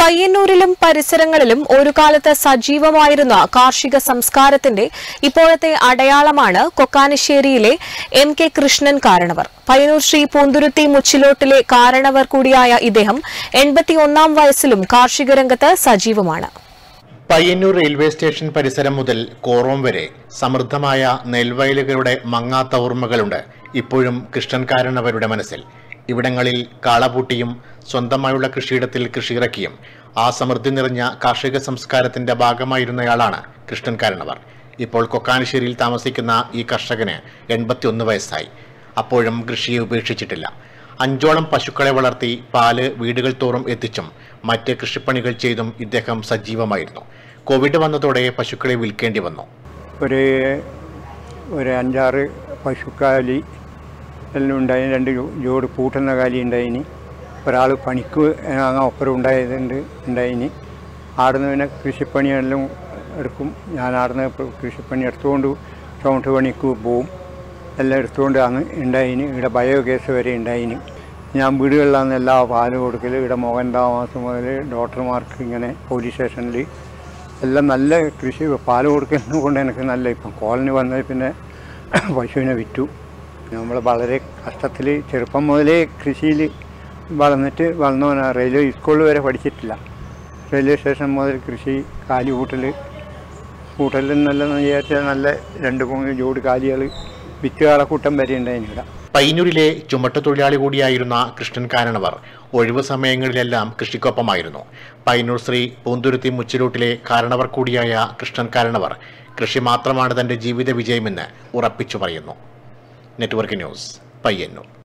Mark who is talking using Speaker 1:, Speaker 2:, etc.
Speaker 1: പയ്യന്നൂരിലും പരിസരങ്ങളിലും ഒരു കാലത്ത് സജീവമായിരുന്ന കാർഷിക സംസ്കാരത്തിന്റെ ഇപ്പോഴത്തെ അടയാളമാണ് കൊക്കാനശ്ശേരിയിലെ എം കെ കൃഷ്ണൻ കാരണവർ പയ്യന്നൂർ ശ്രീ പൂന്തുരുത്തി മുച്ചിലോട്ടിലെ കാരണവർ കൂടിയായ ഇദ്ദേഹം എൺപത്തിയൊന്നാം വയസ്സിലും കാർഷിക രംഗത്ത് സജീവമാണ്
Speaker 2: പയ്യന്നൂർ റെയിൽവേ സ്റ്റേഷൻ പരിസരം മുതൽ കോറോം വരെ സമൃദ്ധമായ നെൽവയലുകളുടെ മങ്ങാത്ത ഓർമ്മകളുണ്ട് ഇപ്പോഴും കൃഷ്ണൻകാരനവരുടെ മനസ്സിൽ ഇവിടങ്ങളിൽ കാളപൂട്ടിയും സ്വന്തമായുള്ള കൃഷിയിടത്തിൽ കൃഷിയിറക്കിയും ആ സമൃദ്ധി നിറഞ്ഞ കാർഷിക സംസ്കാരത്തിന്റെ ഭാഗമായിരുന്നയാളാണ് കൃഷ്ണൻകാരനവർ ഇപ്പോൾ കൊക്കാനശ്ശേരിയിൽ താമസിക്കുന്ന ഈ കർഷകന് എൺപത്തിയൊന്ന് വയസ്സായി അപ്പോഴും കൃഷിയെ ഉപേക്ഷിച്ചിട്ടില്ല അഞ്ചോളം പശുക്കളെ വളർത്തി പാല് വീടുകൾ തോറും എത്തിച്ചും മറ്റ് കൃഷിപ്പണികൾ ചെയ്തും ഇദ്ദേഹം സജീവമായിരുന്നു കോവിഡ് വന്നതോടെ പശുക്കളെ വിൽക്കേണ്ടി വന്നു
Speaker 3: ഒരു ഒരു അഞ്ചാറ് പശുക്കാലി എല്ലാം ഉണ്ടായിന് രണ്ട് ജോ- ജോഡ് പൂട്ടുന്ന കാലി ഉണ്ടായിന് ഒരാൾ പണിക്ക് അങ്ങ് ഒപ്പരം ഉണ്ടായതുണ്ട് ഉണ്ടായിന് ആടുന്ന് പിന്നെ കൃഷിപ്പണിയെല്ലാം എടുക്കും ഞാൻ ആടുന്ന് ഇപ്പോൾ കൃഷിപ്പണി എടുത്തുകൊണ്ട് ചുമട്ട് പണിക്ക് പോവും എല്ലാം എടുത്തുകൊണ്ട് അങ്ങ് ഉണ്ടായിന് ഇവിടെ ബയോഗ്യാസ് വരെ ഉണ്ടായിന് ഞാൻ വീടുകളിലാണ് എല്ലാ പാല് കൊടുക്കൽ ഇവിടെ മോഹൻ താമസം മുതൽ ഡോക്ടർമാർക്ക് ഇങ്ങനെ പോലീസ് സ്റ്റേഷനിൽ എല്ലാം നല്ല കൃഷി പാല് കൊടുക്കുന്നത് കൊണ്ട് എനിക്ക് നല്ല ഇപ്പം കോളനി വന്നത് പിന്നെ പശുവിനെ വിറ്റു നമ്മൾ വളരെ കഷ്ടത്തിൽ ചെറുപ്പം മുതലേ കൃഷിയിൽ വളർന്നിട്ട് വളർന്നവനാ റെയിൽവേ സ്കൂളിൽ വരെ പഠിച്ചിട്ടില്ല റെയിൽവേ സ്റ്റേഷൻ മുതൽ കൃഷി കാലി കൂട്ടൽ കൂട്ടൽ നല്ലതെന്ന് വിചാരിച്ചാൽ നല്ല രണ്ട് മൂന്ന് ജോഡി കാലികൾ വിറ്റുകാളെ കൂട്ടം വരെ ഉണ്ടായിരുന്നു ഇവിടെ
Speaker 2: പയ്യന്നൂരിലെ ചുമട്ടുതൊഴിലാളി കൂടിയായിരുന്ന കൃഷ്ണൻ കാരണവർ ഒഴിവു സമയങ്ങളിലെല്ലാം കൃഷിക്കൊപ്പമായിരുന്നു പയ്യന്നൂർ ശ്രീ പൂന്തുരുത്തി മുച്ചിലൂട്ടിലെ കാരണവർ കൂടിയായ കൃഷ്ണൻ കാരണവർ കൃഷി മാത്രമാണ് തന്റെ ജീവിത വിജയമെന്ന് ഉറപ്പിച്ചു പറയുന്നു നെറ്റ്വർക്ക് ന്യൂസ് പയ്യന്നൂർ